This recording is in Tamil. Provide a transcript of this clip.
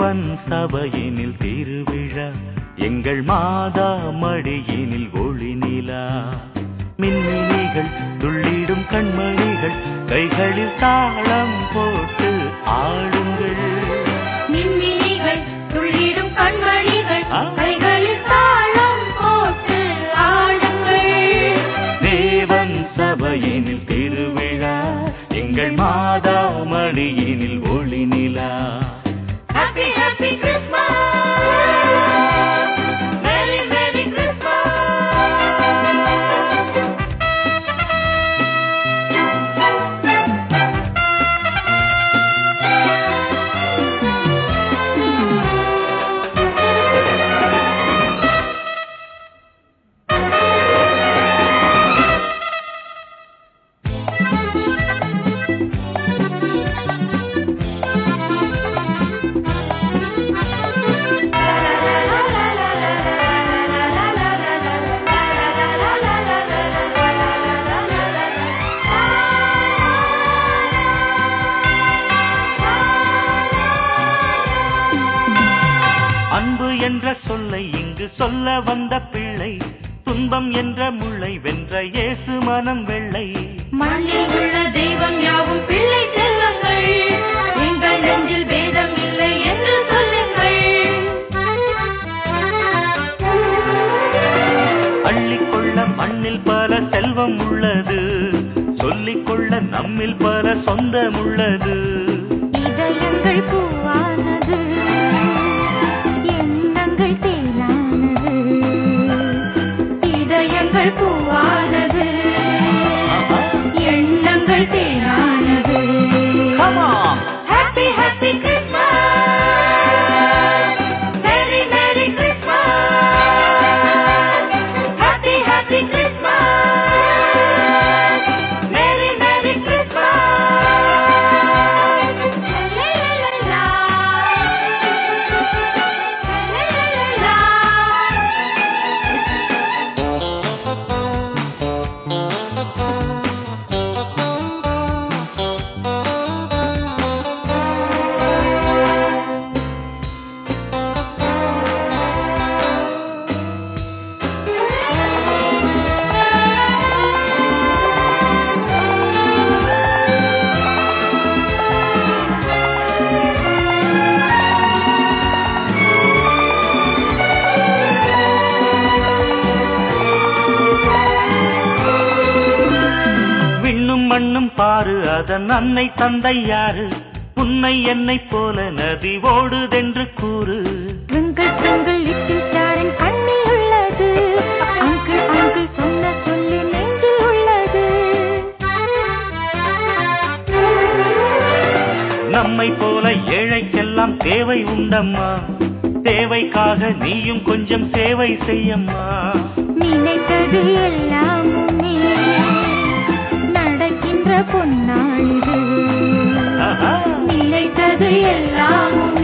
தேவன் சபையினில் திருவிழா எங்கள் மாதா மடியினில் ஒளி நிலா மின்மினிகள் துள்ளிடும் கண்மணிகள் கைகளில் தாளம் போட்டு ஆடுங்கள் மின்மினிகள் துள்ளிடும் கண்மணிகள் ஆ. கைகளில் தாளம் போட்டு ஆடுங்கள் தேவன் சபையினில் திருவிழா எங்கள் மாதா மடியினில் ஒளி நிலா happy happy Christmas merry merry Christmas அன்பு என்ற சொல்லை இங்கு சொல்ல வந்த பிள்ளை துன்பம் என்ற முள்ளை வென்ற இயேசு மனம் வெள்ளை மண்ணில் உள்ள தெய்வம் யாவும் பிள்ளை செல்வங்கள் எங்கள் நெஞ்சில் வேதம் இல்லை என்று சொல்லுங்கள் அள்ளிக்கொள்ள மண்ணில் பல செல்வம் உள்ளது சொல்லிக்கொள்ள நம்மில் பல சொந்தம் உள்ளது இதயங்கள் பூவானது எண்ணங்கள் தேனானது இதயங்கள் பூவானது ஆஹா. எண்ணங்கள் தேனானது Come on. Happy happy Christmas merry merry Christmas happy happy Christmas merry merry Christmas விண்ணும் மண்ணும் பாரு அதன் அன்னை தந்தை யாரு உன்னை என்னை போல நதி ஓடுதென்று கூறு ட்விங்கிள் ட்விங்கிள் லிட்டில் ஸ்டாரின் கண்ணில் உள்ளது அங்கிள் அங்கிள் சொன்ன சொல்லி நெஞ்சில் உள்ளது நம்மை போல ஏழைக்கெல்லாம் தேவை உண்டம்மா தேவைக்காக நீயும் கொஞ்சம் சேவை செய்யம்மா நினைத்தது எல்லாமுமே நடக்கின்ற பொன்னாளிது ஆஹா. நினைத்தது எல்லாமுமே